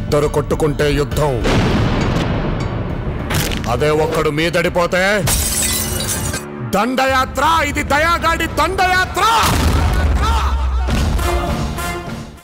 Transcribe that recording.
ఇద్దరు కొట్టుకుంటే యుద్ధం అదే ఒక్కడు మీదడిపోతే దండయాత్ర ఇది దయాగాడి దండయాత్ర